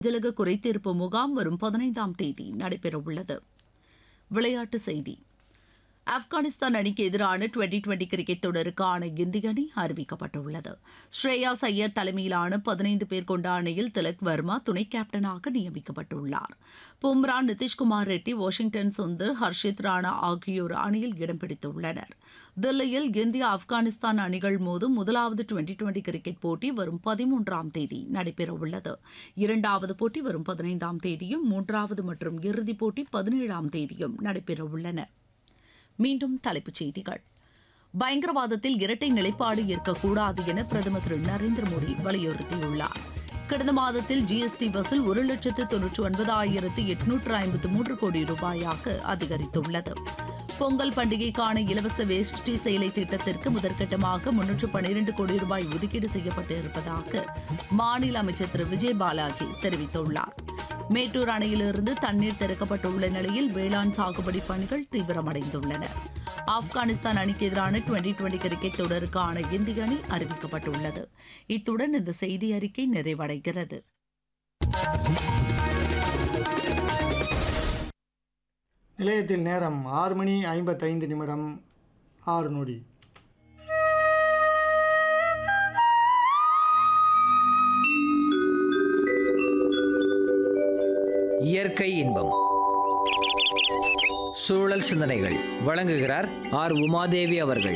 ஜலக குறைதீர்ப்பு முகாம் வரும் பதினைந்தாம் தேதி நடைபெறவுள்ளது விளையாட்டுச் செய்தி ஆப்கானிஸ்தான் அணிக்கு எதிரான டுவெண்டி டுவெண்டி கிரிக்கெட் தொடருக்கான இந்திய அணி அறிவிக்கப்பட்டுள்ளது ஸ்ரேயாஸ் ஐயர் தலைமையிலான பதினைந்து பேர் கொண்ட அணியில் திலக் வர்மா துணை கேப்டனாக நியமிக்கப்பட்டுள்ளார் பும்ரா நிதிஷ்குமார் ரெட்டி வாஷிங்டன் சுந்தர் ஹர்ஷித் ராணா ஆகியோர் அணியில் இடம் பிடித்துள்ளனர் தில்லியில் இந்தியா ஆப்கானிஸ்தான் அணிகள் மோதும் முதலாவது டுவெண்டி டுவெண்டி கிரிக்கெட் போட்டி வரும் பதிமூன்றாம் தேதி நடைபெறவுள்ளது இரண்டாவது போட்டி வரும் பதினைந்தாம் தேதியும் மூன்றாவது மற்றும் இறுதிப் போட்டி பதினேழாம் தேதியும் நடைபெறவுள்ளன மீண்டும் தலைப்புச் செய்திகள் பயங்கரவாதத்தில் இரட்டை நிலைப்பாடு இருக்கக்கூடாது என பிரதமர் திரு நரேந்திர மோடி வலியுறுத்தியுள்ளார் கடந்த மாதத்தில் ஜிஎஸ்டி வசூல் ஒரு லட்சத்து தொன்னூற்று ஒன்பதாயிரத்து எட்நூற்று ஐம்பத்து மூன்று கோடி ரூபாயாக அதிகரித்துள்ளது பொங்கல் பண்டிகைக்கான இலவச வேஷ்டி சேலை திட்டத்திற்கு முதற்கட்டமாக முன்னூற்று பனிரெண்டு கோடி ரூபாய் ஒதுக்கீடு செய்யப்பட்டு இருப்பதாக மாநில அமைச்சர் திரு விஜய் பாலாஜி தெரிவித்துள்ளார் மேட்டூர் அணையிலிருந்து தண்ணீர் திறக்கப்பட்டுள்ள நிலையில் வேளாண் சாகுபடி பணிகள் தீவிரமடைந்துள்ளன ஆப்கானிஸ்தான் அணிக்கு எதிரான டுவெண்டி டுவெண்டி கிரிக்கெட் தொடருக்கான இந்திய அணி அறிவிக்கப்பட்டுள்ளது இத்துடன் இந்த செய்தி அறிக்கை நிறைவடைகிறது நிலையத்தில் நேரம் ஆறு மணி ஐம்பத்தைந்து நிமிடம் ஆறு நொடி இயற்கை இன்பம் சூழல் சிந்தனைகள் வழங்குகிறார் ஆர் உமாதேவி அவர்கள்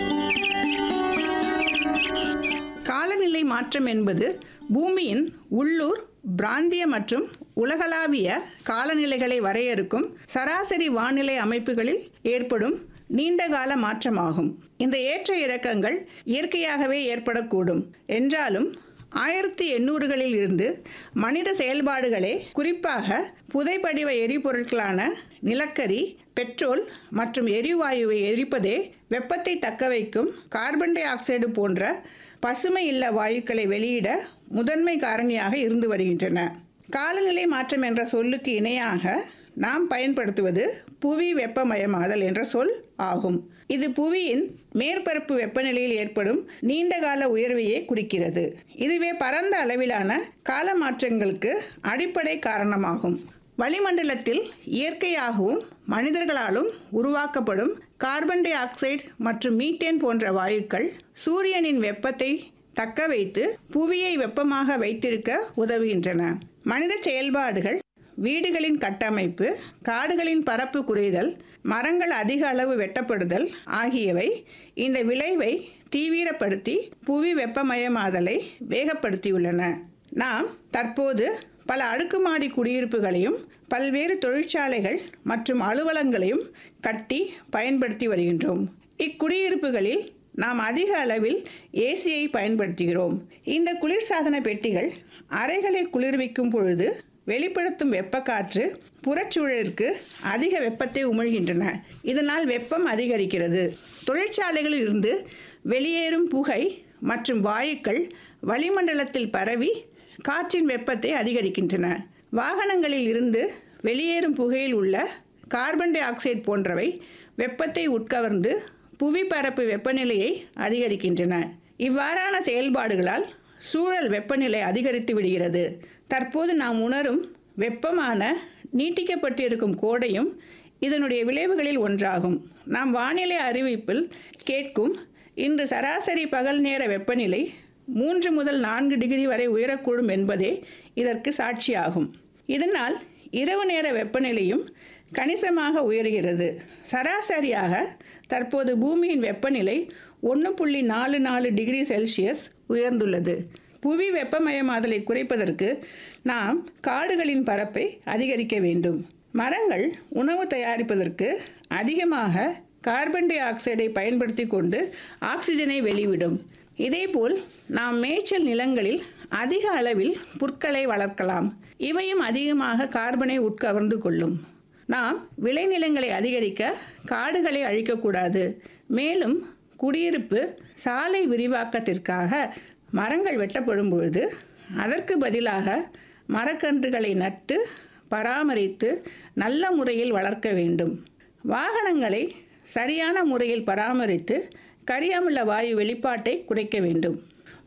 காலநிலை மாற்றம் என்பது பூமியின் உள்ளூர் பிராந்திய மற்றும் உலகளாவிய காலநிலைகளை வரையறுக்கும் சராசரி வானிலை அமைப்புகளில் ஏற்படும் நீண்டகால மாற்றமாகும் இந்த ஏற்ற இறக்கங்கள் இயற்கையாகவே ஏற்படக்கூடும் என்றாலும் ஆயிரத்தி எண்ணூறுகளில் இருந்து மனித செயல்பாடுகளே குறிப்பாக புதைப்படிவ எரிபொருட்களான நிலக்கரி பெட்ரோல் மற்றும் எரிவாயுவை எரிப்பதே வெப்பத்தை தக்கவைக்கும் கார்பன் டை ஆக்சைடு போன்ற பசுமை இல்ல வாயுக்களை வெளியிட முதன்மை காரணியாக இருந்து வருகின்றன காலநிலை மாற்றம் என்ற சொல்லுக்கு இணையாக நாம் பயன்படுத்துவது புவி வெப்பமயமாதல் என்ற சொல் ஆகும் இது புவியின் மேற்பரப்பு வெப்பநிலையில் ஏற்படும் நீண்டகால உயர்வையே குறிக்கிறது இதுவே பரந்த அளவிலான கால மாற்றங்களுக்கு அடிப்படை காரணமாகும் வளிமண்டலத்தில் இயற்கையாகவும் மனிதர்களாலும் உருவாக்கப்படும் கார்பன் டை ஆக்சைடு மற்றும் மீத்தேன் போன்ற வாயுக்கள் சூரியனின் வெப்பத்தை தக்க வைத்து புவியை வெப்பமாக வைத்திருக்க உதவுகின்றன மனித செயல்பாடுகள் வீடுகளின் கட்டமைப்பு காடுகளின் பரப்பு குறைதல் மரங்கள் அதிக அளவு வெட்டப்படுதல் ஆகியவை இந்த விளைவை தீவிரப்படுத்தி புவி வெப்பமயமாதலை வேகப்படுத்தியுள்ளன நாம் தற்போது பல அடுக்குமாடி குடியிருப்புகளையும் பல்வேறு தொழிற்சாலைகள் மற்றும் அலுவலங்களையும் கட்டி பயன்படுத்தி வருகின்றோம் இக்குடியிருப்புகளில் நாம் அதிக அளவில் ஏசியை பயன்படுத்துகிறோம் இந்த குளிர்சாதன பெட்டிகள் அறைகளை குளிர்விக்கும் பொழுது வெளிப்படுத்தும் வெப்பக்காற்று புறச்சூழலுக்கு அதிக வெப்பத்தை உமிழ்கின்றன இதனால் வெப்பம் அதிகரிக்கிறது தொழிற்சாலைகளில் இருந்து வெளியேறும் புகை மற்றும் வாயுக்கள் வளிமண்டலத்தில் பரவி காற்றின் வெப்பத்தை அதிகரிக்கின்றன வாகனங்களில் இருந்து வெளியேறும் புகையில் உள்ள கார்பன் டை ஆக்சைடு போன்றவை வெப்பத்தை உட்கவர்ந்து புவிப்பரப்பு வெப்பநிலையை அதிகரிக்கின்றன இவ்வாறான செயல்பாடுகளால் சூழல் வெப்பநிலை அதிகரித்து விடுகிறது தற்போது நாம் உணரும் வெப்பமான நீட்டிக்கப்பட்டிருக்கும் கோடையும் இதனுடைய விளைவுகளில் ஒன்றாகும் நாம் வானிலை அறிவிப்பில் கேட்கும் இன்று சராசரி பகல் நேர வெப்பநிலை மூன்று முதல் நான்கு டிகிரி வரை உயரக்கூடும் என்பதே இதற்கு சாட்சியாகும் இதனால் இரவு நேர வெப்பநிலையும் கணிசமாக உயர்கிறது சராசரியாக தற்போது பூமியின் வெப்பநிலை ஒன்று புள்ளி நாலு நாலு டிகிரி செல்சியஸ் உயர்ந்துள்ளது புவி வெப்பமயமாதலை குறைப்பதற்கு நாம் காடுகளின் பரப்பை அதிகரிக்க வேண்டும் மரங்கள் உணவு தயாரிப்பதற்கு அதிகமாக கார்பன் டை ஆக்சைடை பயன்படுத்தி கொண்டு ஆக்சிஜனை வெளிவிடும் இதேபோல் நாம் மேய்ச்சல் நிலங்களில் அதிக அளவில் புற்களை வளர்க்கலாம் இவையும் அதிகமாக கார்பனை உட்கவர்ந்து கொள்ளும் நாம் விளைநிலங்களை அதிகரிக்க காடுகளை அழிக்கக்கூடாது மேலும் குடியிருப்பு சாலை விரிவாக்கத்திற்காக மரங்கள் வெட்டப்படும் பொழுது அதற்கு பதிலாக மரக்கன்றுகளை நட்டு பராமரித்து நல்ல முறையில் வளர்க்க வேண்டும் வாகனங்களை சரியான முறையில் பராமரித்து கரியாமுள்ள வாயு வெளிப்பாட்டை குறைக்க வேண்டும்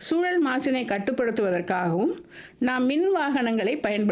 சூழல் மாசினை கட்டுப்படுத்துவதற்காகவும் நாம் மின் வாகனங்களை பயன்படுத்த